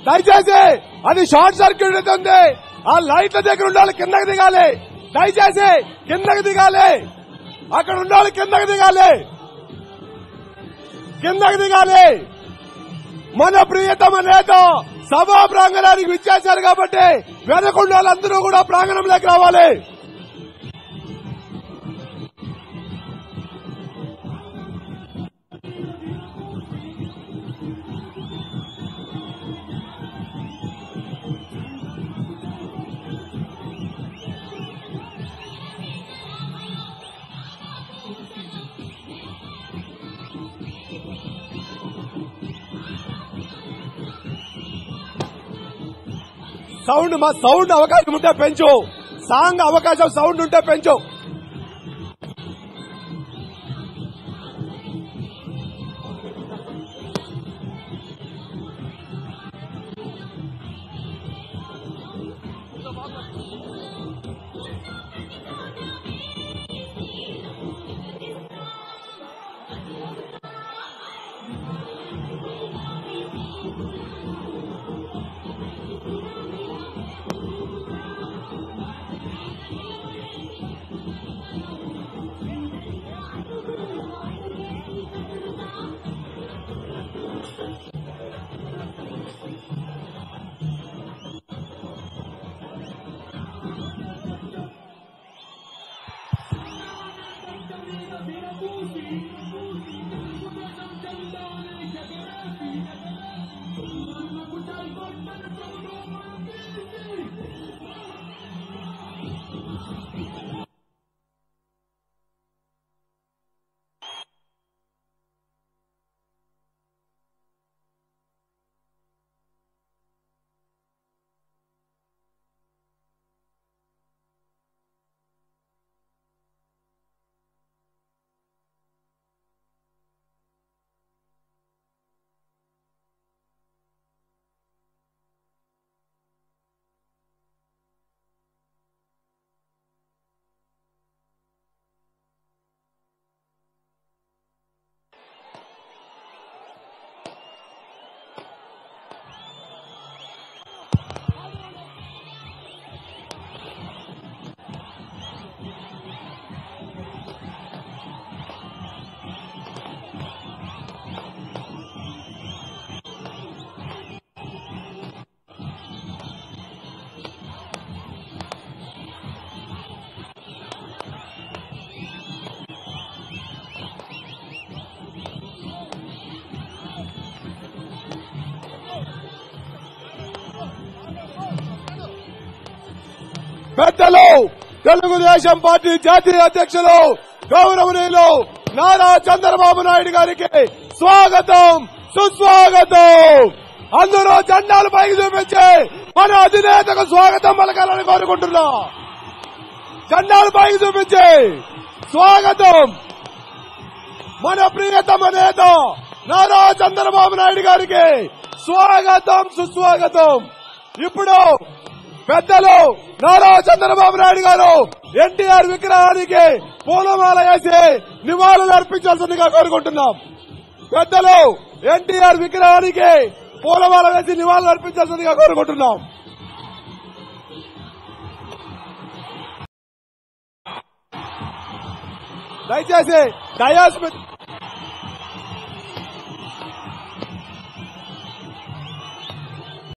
దయచేసి అది short circuit అవుతుంది ఆ లైట్ల దగ్గర ఉండాలి కిందకి దిగాలి దయచేసి కిందకి దిగాలి అక్కడ ఉండాలి కిందకి దిగాలి కిందకి దిగాలి మన ప్రియతమ నేత సభా ప్రాంగణానికి విచ్చేశారు కాబట్టి వెనకుండా వాళ్ళందరూ కూడా ప్రాంగణంలోకి రావాలి సౌండ్ మా సౌండ్ అవకాశం ఉంటే పెంచు సాంగ్ అవకాశం సౌండ్ ఉంటే పెంచు పెద్దలు తెలుగుదేశం పార్టీ జాతీయ అధ్యక్షులు గౌరవనీయులు నారా చంద్రబాబు నాయుడు గారికి స్వాగతం సుస్వాగతం అందరూ జెండాలు పైకి చూపించి మన అధినేతకు స్వాగతం పలకాలని కోరుకుంటున్నా జెండాలు పైకి చూపించి స్వాగతం మన ప్రియతమ నేత నారా చంద్రబాబు నాయుడు గారికి స్వాగతం సుస్వాగతం ఇప్పుడు పెద్దలు నారా చంద్రబాబు నాయుడు గారు ఎన్టీఆర్ విగ్రహానికి పూలమాల వేసి నివాళులు అర్పించాల్సిందిగా కోరుకుంటున్నాం పెద్దలు ఎన్టీఆర్ విగ్రహానికి పూలమాల వేసి నివాళులు అర్పించాల్సిందిగా కోరుకుంటున్నాం దయచేసి డయాస్ మీద